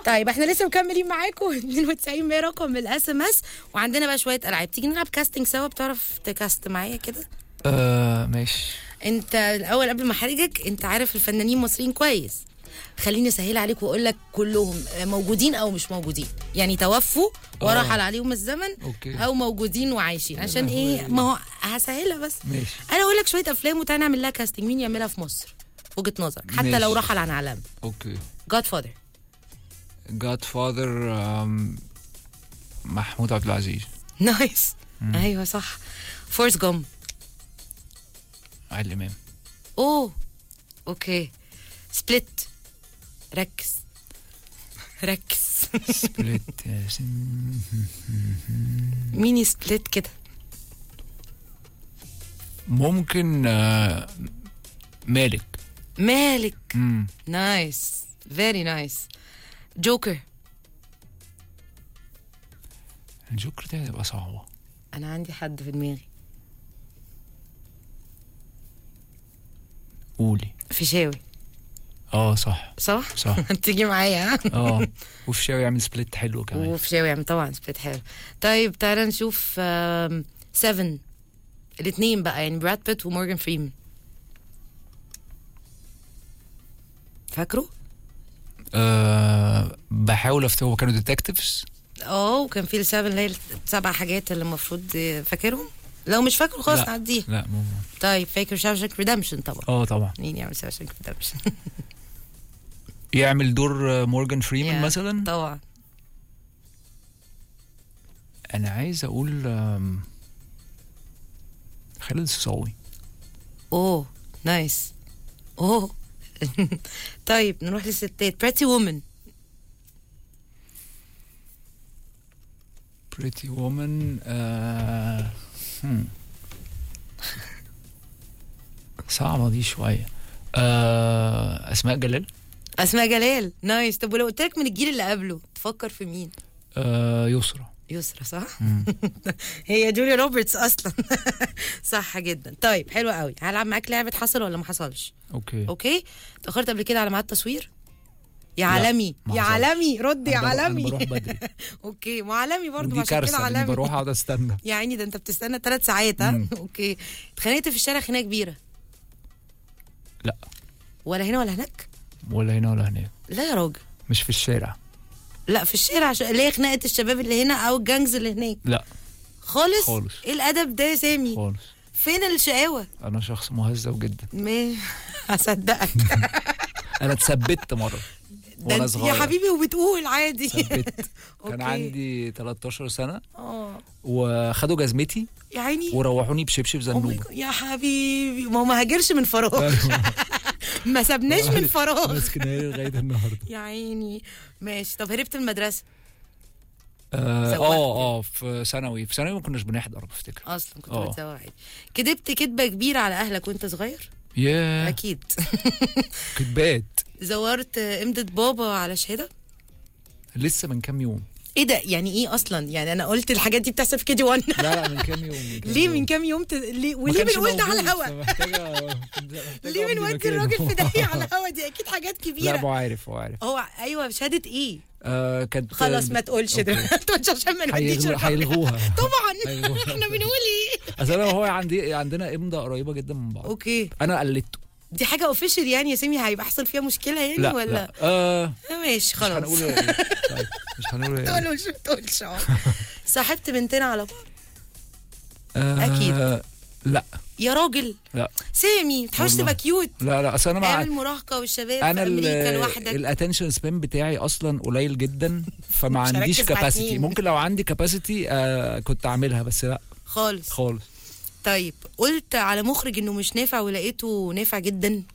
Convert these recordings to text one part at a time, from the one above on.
طيب احنا لسه مكملين معاكم 92 100 رقم الاس ام اس وعندنا بقى شويه العاب تيجي نلعب كاستنج سوا بتعرف تكاست معايا كده آه ماشي انت الاول قبل ما احرجك انت عارف الفنانين المصريين كويس خليني اسهل عليك واقول لك كلهم موجودين او مش موجودين يعني توفوا ورحل عليهم الزمن اوكي او موجودين وعايشين عشان لهوي. ايه ما هو هسهلها بس ماشي انا اقول لك شويه افلام وتعالى نعمل لها كاستنج مين يعملها في مصر وجهه نظرك حتى ماشي. لو رحل عن عالم اوكي جاد فاذر جاد فاذر محمود عبد العزيز نايس ايوه صح فورس جوم عادل امام اوه اوكي سبليت ركز ركز سبليت ميني سبليت كده ممكن آه مالك مالك مم. نايس فيري نايس جوكر الجوكر دي هتبقى صعبة انا عندي حد في دماغي قولي فيشاوي اه صح صح؟ صح تيجي معايا ها؟ اه وفشاوي يعمل سبليت حلو كمان وفيشاوي يعني طبعا سبليت حلو طيب تعالى نشوف سيفن الاثنين بقى يعني براد بيت ومورجان فريمان فاكره؟ آه بحاول افتكر هو كانوا ديتكتيفز اه وكان في السبع اللي هي السبع حاجات اللي المفروض فاكرهم لو مش فاكره خلاص لا. نعديه لا مو طيب فاكر شاوشنك ريدمشن طبعا اه طبعا مين يعمل شاوشنك ريدمشن يعمل دور آه، مورجان فريمان مثلا طبعا انا عايز اقول آم، خالد صاوي اوه نايس اوه طيب نروح للستات بريتي وومن بريتي وومن آه... هم. صعبة دي شوية آه... أسماء جلال اسماء جلال نايس طب ولو قلت لك من الجيل اللي قبله تفكر في مين آه... يسرى يسرا صح مم. هي جوليا روبرتس اصلا صح جدا طيب حلو قوي هلعب معاك لعبه حصل ولا ما حصلش أوكي اوكي اتاخرت قبل كده على ميعاد تصوير يا لا، عالمي ما يا حصلش. عالمي رد يا أنا بروح- أنا عالمي بروح بدري اوكي ما عالمي برضه ودي عشان كده كارثة إني عالمي بروح أقعد أستنى يا عيني ده انت بتستنى ثلاث ساعات ها مم. اوكي اتخانقت في الشارع خناقه كبيره لا ولا هنا ولا هناك ولا هنا ولا هناك لا يا راجل مش في الشارع لا في الشارع عشان اللي هي خناقه الشباب اللي هنا او الجانجز اللي هناك لا خالص خالص. ايه الادب ده يا سامي خالص فين الشقاوه أنا شخص مهذب جدا ما هصدقك أنا اتثبت مرة ده وأنا انت- صغير يا حبيبي وبتقول عادي اتثبت كان أوكي. عندي 13 سنة اه وخدوا جزمتي يا عيني وروحوني بشبشب Oh my زنوبة God. يا حبيبي ما هو ما هاجرش من فراغ ما سابناش من فراغ ماسكنها لي لغاية النهاردة يا عيني ماشي طب هربت من المدرسه اه سواق. اه آه، في ثانوي في ثانوي ما كناش بنحضر بفتكر اصلا كنت آه. بتسوق عادي كدبت كدبه كبيره على اهلك وانت صغير ياه اكيد كدبات زورت امضة بابا على شهاده لسه من كام يوم ايه ده يعني ايه اصلا يعني انا قلت الحاجات دي بتحصل في كي جي 1 لا لا من كام يوم من كام ليه يوم. من كام يوم ت... ليه ما وليه كانش بنقول ده على موجود، الهوا فمحتاجة- محتاجة ليه أمضي بنودي مكانه. الراجل في داهيه على الهوا دي اكيد حاجات لا كبيره هو عارف هو عارف هو ايوه شهاده ايه آه كانت خلاص ما تقولش ده أوكي. ما تقولش عشان ما نوديش هيلغو- الراجل. هيلغوها طبعا هيلغوها. احنا بنقول ايه اصل انا وهو عندي عندنا امضه قريبه جدا من بعض اوكي انا قلدته دي حاجه اوفيشال يعني يا سامي هيبقى يحصل فيها مشكله يعني لا ولا لا آه آه، ماشي مش خلاص هنقول إيه. طيب مش هنقول إيه. تقولش تقولش اه صاحبت بنتين على بعض آه أكيد. لا يا راجل لا سامي ما تحاولش والله. تبقى كيوت لا لا اصل انا مع اعمل مراهقه والشباب انا في امريكا لوحدك الاتنشن سبان بتاعي اصلا قليل جدا فما مش عنديش هركز مع كاباسيتي اتنين. ممكن لو عندي كاباسيتي آه كنت اعملها بس لا خالص خالص طيب قلت على مخرج انه مش نافع ولقيته نافع جدا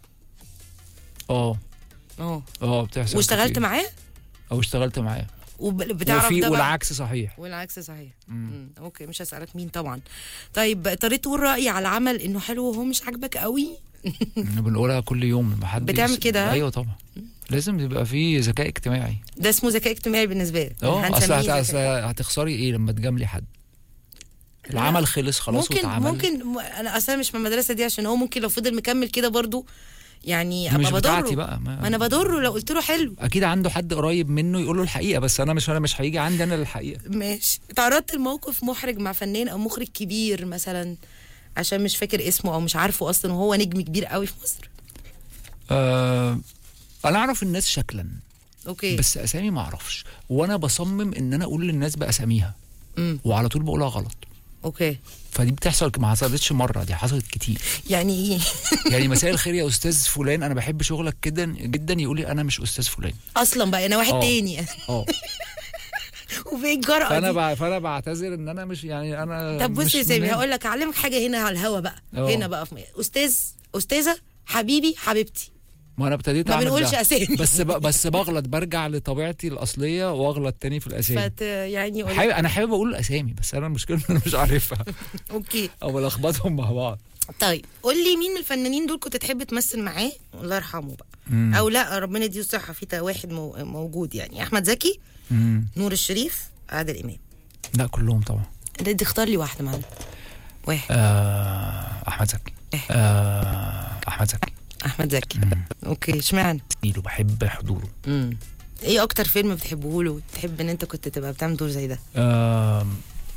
اه اه اه بتحصل واشتغلت كتير. معاه او اشتغلت معاه وبتعرف وفي ده بقى والعكس صحيح والعكس صحيح مم. مم. اوكي مش هسألك مين طبعا طيب اضطريت تقول رأيي على عمل انه حلو وهو مش عاجبك قوي بنقولها كل يوم محدش بتعمل كده؟ ايوه طبعا لازم يبقى في ذكاء اجتماعي ده اسمه ذكاء اجتماعي بالنسبه لي اه اصل هنسميه هت- ذكاء. أصل هتخسري ايه لما تجاملي حد العمل خلص خلاص ممكن واتعمل ممكن م- انا اصلا مش من المدرسه دي عشان هو ممكن لو فضل مكمل كده برضو يعني دي مش ابقى بتاعتي بضره بقى ما, ما انا بضره لو قلت له حلو اكيد عنده حد قريب منه يقول له الحقيقه بس انا مش انا مش هيجي عندي انا الحقيقه ماشي تعرضت لموقف محرج مع فنان او مخرج كبير مثلا عشان مش فاكر اسمه او مش عارفه اصلا وهو نجم كبير قوي في مصر آه انا اعرف الناس شكلا اوكي بس اسامي ما اعرفش وانا بصمم ان انا اقول للناس باساميها امم وعلى طول بقولها غلط اوكي فدي بتحصل ما حصلتش مره دي حصلت كتير يعني ايه يعني مساء الخير يا استاذ فلان انا بحب شغلك جدا جدا يقول لي انا مش استاذ فلان اصلا بقى انا واحد آه. تاني اه وفين الجرأة فانا دي بع... فانا بعتذر ان انا مش يعني انا طب بص مش يا سامي منام. هقول لك اعلمك حاجه هنا على الهوا بقى اه. هنا بقى في استاذ استاذه حبيبي حبيبتي ما انا ابتديت ما اعمل بنقولش ده. اسامي بس ب... بس بغلط برجع لطبيعتي الاصليه واغلط تاني في الاسامي فت يعني قول حابب انا حابب اقول الاسامي بس انا المشكله ان انا مش عارفها اوكي او بلخبطهم مع بعض طيب قول لي مين من الفنانين دول كنت تحب تمثل معاه الله يرحمه بقى مم. او لا ربنا يديه الصحه في تا- واحد مو- موجود يعني احمد زكي مم. نور الشريف عادل امام لا كلهم طبعا انت دي اختار لي واحده معانا واحد آه... احمد زكي إيه. آه... احمد زكي احمد زكي مم. اوكي اشمعنى له بحب حضوره امم ايه اكتر فيلم بتحبه له تحب ان انت كنت تبقى بتعمل دور زي ده آم،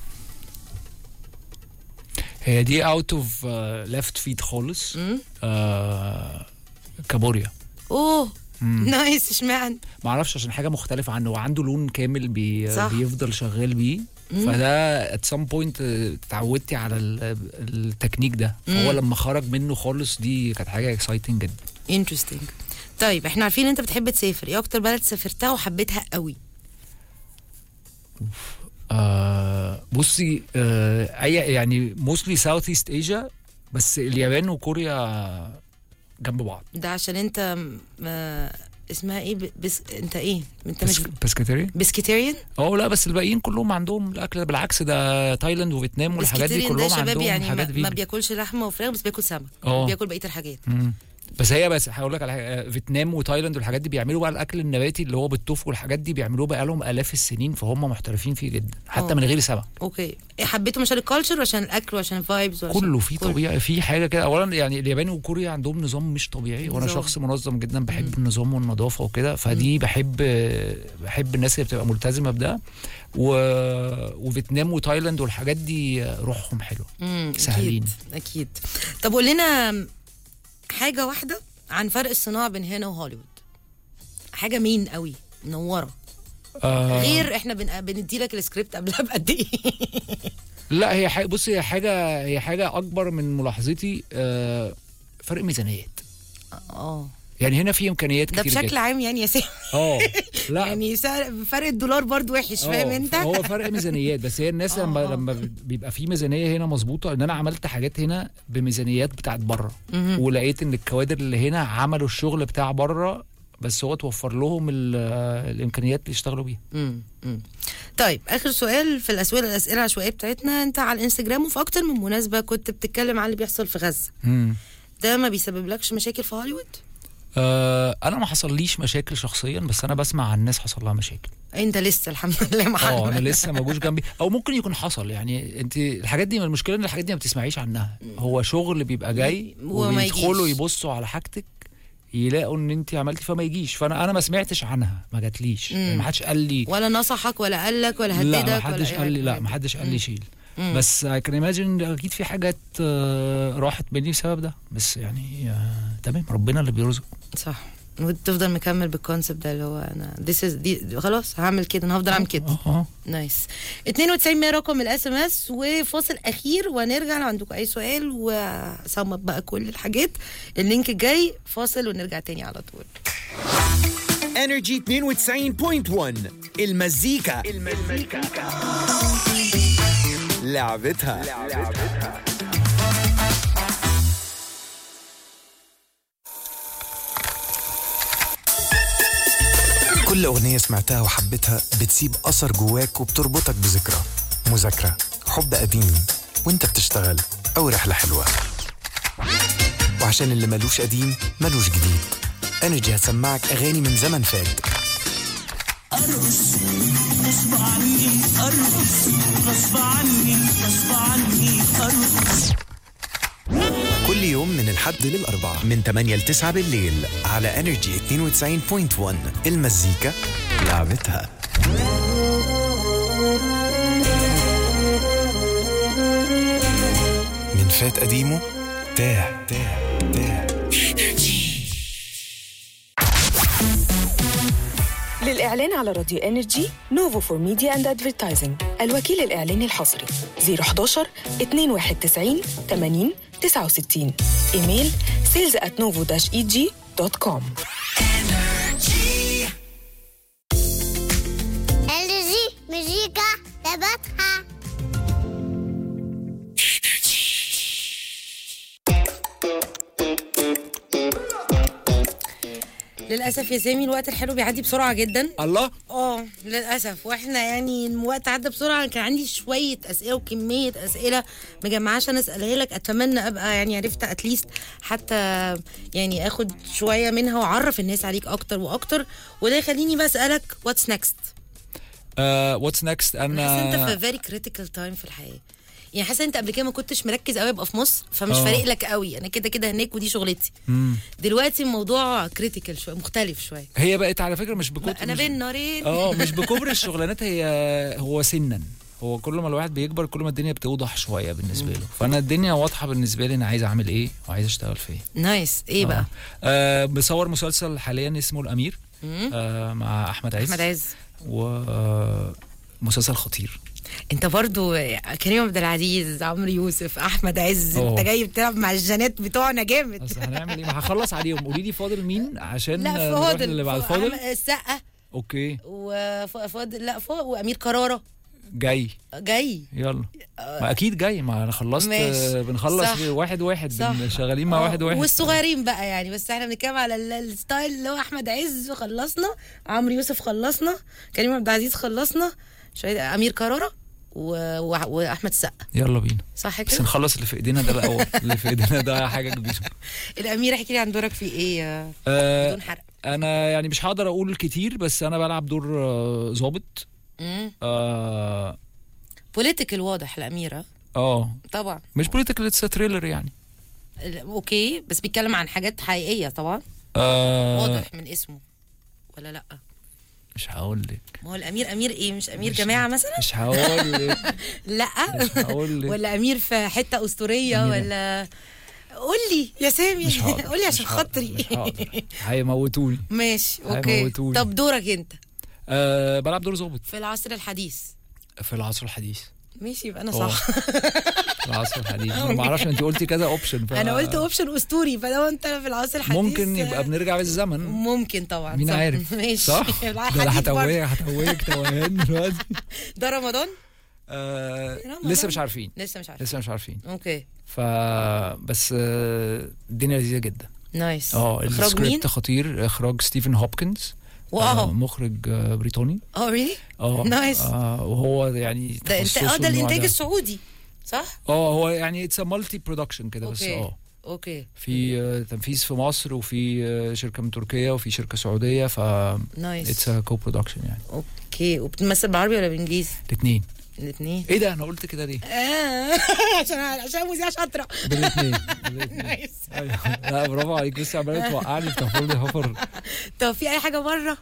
هي دي اوت اوف ليفت فيد خالص امم آه، كابوريا اوه مم. نايس اشمعنى ما اعرفش عشان حاجه مختلفه عنه وعنده لون كامل بي صح. بيفضل شغال بيه مم. فده ات سام بوينت اتعودتي على ال- التكنيك ده فهو مم. لما خرج منه خالص دي كانت حاجه اكسايتنج جدا انترستنج طيب احنا عارفين انت بتحب تسافر ايه اكتر بلد سافرتها وحبيتها قوي آه بصي آه اي يعني موستلي ساوث ايست ايجا بس اليابان وكوريا جنب بعض ده عشان انت م- آه اسمها ايه ب- بس انت ايه انت مش بسكتيريا بسكيتيريان اه لا بس الباقيين كلهم عندهم الاكل ده بالعكس ده تايلاند وفيتنام والحاجات دي بسكيتيريان ده كلهم شباب عندهم يعني حاجات ما, ما فيجن بياكلش لحمه وفراخ بس بياكل سمك اه. بياكل بقيه الحاجات مم. بس هي بس هقول لك على حاجه فيتنام وتايلاند والحاجات دي بيعملوا بقى الاكل النباتي اللي هو بالطوف والحاجات دي بيعملوه بقى لهم الاف السنين فهم محترفين فيه جدا حتى اه. من غير سمك اوكي إيه حبيته عشان الكالتشر وعشان الاكل وعشان الفايبز وعشان كله فيه كله. طبيعي في حاجه كده اولا يعني اليابان وكوريا عندهم نظام مش طبيعي وانا نظام. شخص منظم جدا بحب النظام والنظافه وكده فدي بحب بحب الناس اللي بتبقى ملتزمه بده و... وفيتنام وتايلاند والحاجات دي روحهم حلوه مم، سهلين. اكيد اكيد طب قول لنا حاجه واحده عن فرق الصناعه بين هنا وهوليوود حاجه مين قوي منوره آه غير احنا بن... بندي لك السكريبت قبلها بقد ايه لا هي حاجه بصي هي حاجه هي حاجه اكبر من ملاحظتي آه فرق ميزانيات اه يعني هنا في امكانيات ده كتير بشكل جدا عام يعني يا سامي اه لا يعني سعر فرق الدولار برضو وحش آه، فاهم انت هو فرق ميزانيات بس هي الناس آه، لما آه. لما بيبقى في ميزانيه هنا مظبوطه ان انا عملت حاجات هنا بميزانيات بتاعت بره مهم. ولقيت ان الكوادر اللي هنا عملوا الشغل بتاع بره بس هو توفر لهم ال- الامكانيات اللي يشتغلوا بيها مم، مم. طيب اخر سؤال في الاسئله الاسئله العشوائيه بتاعتنا انت على الانستجرام وفي اكتر من مناسبه كنت بتتكلم عن اللي بيحصل في غزه ده ما بيسببلكش مشاكل في هوليوود آه انا ما حصليش مشاكل شخصيا بس انا بسمع عن ناس حصل لها مشاكل انت لسه الحمد لله ما اه حد- انا لسه ما جوش جنبي او ممكن يكون حصل يعني انت الحاجات دي المشكله ان الحاجات دي ما بتسمعيش عنها هو شغل بيبقى جاي وما وبيدخلوا يجيش. يبصوا على حاجتك يلاقوا ان انت عملتي فما يجيش فانا انا ما سمعتش عنها ما جاتليش يعني ما حدش قال لي ولا نصحك ولا قال لك ولا هددك لا ما ولا حدش أي قال لي حاجة لا من ما دي. حدش قال لي شيل مم. بس اي كان ايماجن اكيد في حاجات آه، راحت مني بسبب ده بس يعني آه، تمام ربنا اللي بيرزق صح وتفضل مكمل بالكونسبت ده اللي هو انا this is دي خلاص هعمل كده انا هفضل اعمل كده اه اه نايس 92 100 رقم الاس ام اس وفاصل اخير ونرجع لو عندكم اي سؤال وصمت بقى كل الحاجات اللينك الجاي فاصل ونرجع تاني على طول انرجي 92.1 المزيكا المزيكا لعبتها كل أغنية سمعتها وحبيتها بتسيب أثر جواك وبتربطك بذكرى مذاكرة حب قديم وانت بتشتغل أو رحلة حلوة وعشان اللي ملوش قديم ملوش جديد انرجي هتسمعك أغاني من زمن فات كل كل يوم من الحد للأربعاء من 8 ل 9 بالليل على انرجي 92.1 المزيكا لعبتها من فات قديمه تاه تاه تاه للإعلان على راديو انرجي نوفو فور ميديا اند ادفرتايزنج الوكيل الإعلاني الحصري 011 291 80 69 ايميل sales at novo egcom Énergie, musique, débattra. للاسف يا سامي الوقت الحلو بيعدي بسرعه جدا الله اه للاسف واحنا يعني الوقت عدى بسرعه كان عندي شويه اسئله وكميه اسئله مجمعه عشان اسالها لك اتمنى ابقى يعني عرفت اتليست حتى يعني اخد شويه منها واعرف الناس عليك اكتر واكتر وده يخليني بسالك واتس نيكست واتس نيكست انا حاسه انت انا في فيري كريتيكال تايم في الحياه يعني حاسه انت قبل كده ما كنتش مركز قوي ابقى في مصر فمش اه. فارق لك قوي انا كده كده هناك ودي شغلتي مم. دلوقتي الموضوع كريتيكال شويه مختلف شويه هي بقت على فكره مش بكتر انا مش- بين نارين اه مش بكبر الشغلانات هي هو سنا هو كل ما الواحد بيكبر كل ما الدنيا بتوضح شويه بالنسبه له فانا الدنيا واضحه بالنسبه لي انا عايز اعمل ايه وعايز اشتغل في ايه نايس ايه بقى آه بصور مسلسل حاليا اسمه الامير آه مع احمد عز احمد عز و آه، مسلسل خطير انت برضو كريم عبد العزيز عمرو يوسف احمد عز اه. انت جاي بتلعب مع الجنات بتوعنا جامد بس هنعمل ايه ما هخلص عليهم قولي لي فاضل مين عشان لا آه، نروح فاضل اللي بعد فا- فاضل أحمد- السقا اوكي وفاضل لا فاضل وامير كراره جاي جاي يلا ما اكيد جاي ما انا خلصت ماشي. آه، بنخلص صح. واحد واحد صح. بن- شغالين مع اه، واحد واحد والصغيرين بقى يعني بس احنا بنتكلم على ال- الستايل اللي هو احمد عز خلصنا عمرو يوسف خلصنا كريم عبد العزيز خلصنا شويه امير كراره و... و... واحمد السقا يلا بينا صح بس كده نخلص اللي في ايدينا ده الاول اللي في ايدينا ده حاجه كبيره الامير احكي لي عن دورك في ايه آه، آه بدون حرق انا يعني مش هقدر اقول كتير بس انا بلعب دور آه، ظابط امم اه بوليتيكال واضح الاميره اه طبعا مش بوليتيكال اتس تريلر يعني ال- اوكي بس بيتكلم عن حاجات حقيقيه طبعا آه واضح من اسمه ولا لا مش هقول لك ما هو الامير امير ايه مش امير مش- جماعه مثلا مش هقول لك لا مش هقول لك ولا امير في حته اسطوريه أمير. ولا قول لي يا سامي مش هقدر قول لي عشان مش هقدر، خاطري مش هقدر هيموتوني ماشي اوكي هيموتوني. طب دورك انت آه بلعب دور ظابط في العصر الحديث في العصر الحديث ماشي يبقى انا اه. صح في العصر الحديث انا ما اعرفش انت قلتي كذا اوبشن ف... انا قلت اوبشن اسطوري فلو انت في العصر الحديث ممكن يبقى بنرجع بالزمن ممكن طبعا مين صح. عارف ماشي صح ده انا الحديث برضه. هتوهك هتوهك توهان دلوقتي ده رمضان آه رمضان. لسه مش عارفين لسه مش عارف لسه مش عارفين اوكي ف بس آه، الدنيا لذيذه جدا نايس اه اخراج مين؟ السكريبت خطير اخراج ستيفن هوبكنز آه واو مخرج آه، بريطاني اه ريلي اه نايس. آه وهو يعني ده انت تخصصه اه ده النوع الانتاج السعودي صح؟ اه هو يعني اتس مالتي برودكشن كده بس اوكي اه اوكي في آه، تنفيذ في مصر وفي آه، شركه من تركيا وفي شركه سعوديه ف نايس اتس كو برودكشن يعني اوكي وبتمثل بالعربي ولا بالانجليزي؟ الاثنين الاثنين ايه ده انا قلت كده ليه؟ آه، عشان عشان مذيعه شاطره بالاثنين بالاثنين نايس ايوه لا برافو عليك بس عماله توقعني في تفاصيل هوفر طب في اي حاجه بره؟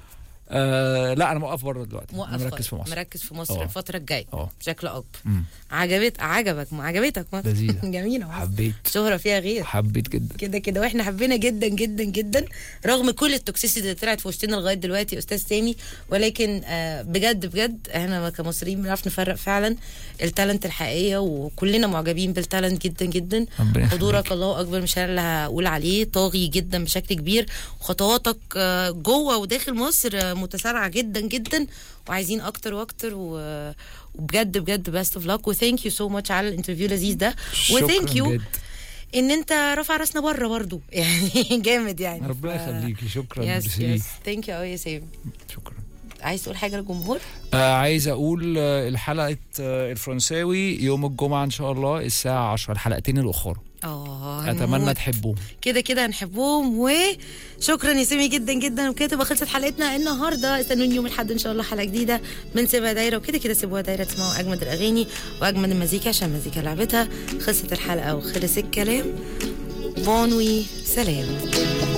آه لا انا موقف بره دلوقتي موقف أنا مركز خالص. في مصر مركز في مصر اه. الفتره الجايه اه بشكل اكبر مم. عجبت عجبك ما عجبتك مصر لذيذة. جميله مصر. حبيت شهره فيها غير حبيت جدا كده كده واحنا حبينا جدا جدا جدا رغم كل التوكسيسيتي اللي طلعت في وسطنا لغايه دلوقتي يا استاذ سامي ولكن آه، بجد بجد احنا كمصريين بنعرف نفرق فعلا التالنت الحقيقيه وكلنا معجبين بالتالنت جدا جدا ربنا حضورك يخليك. الله اكبر مش انا اللي هقول عليه طاغي جدا بشكل كبير وخطواتك آه، جوه وداخل مصر آه، متسارعه جدا جدا وعايزين اكتر واكتر و- وبجد بجد بيست اوف لك وثانك يو سو ماتش على الانترفيو اللذيذ ده وثانك شكراً يو جد. ان انت رافع راسنا بره برضو يعني جامد يعني ربنا يخليكي شكرا يس ميرسي. يس ثانك يو يا سام شكرا عايز تقول حاجه للجمهور آه عايز اقول آه الحلقه آه الفرنساوي يوم الجمعه ان شاء الله الساعه 10 الحلقتين الاخرى اه اتمنى هنموت. تحبوهم كده كده هنحبهم وشكرا يا سامي جدا جدا وكده تبقى خلصت حلقتنا النهارده استنوني يوم الاحد ان شاء الله حلقه جديده من سيبها دايره وكده كده سيبوها دايره تسمعوا اجمد الاغاني واجمد المزيكا عشان المزيكا لعبتها خلصت الحلقه وخلص الكلام بونوي سلام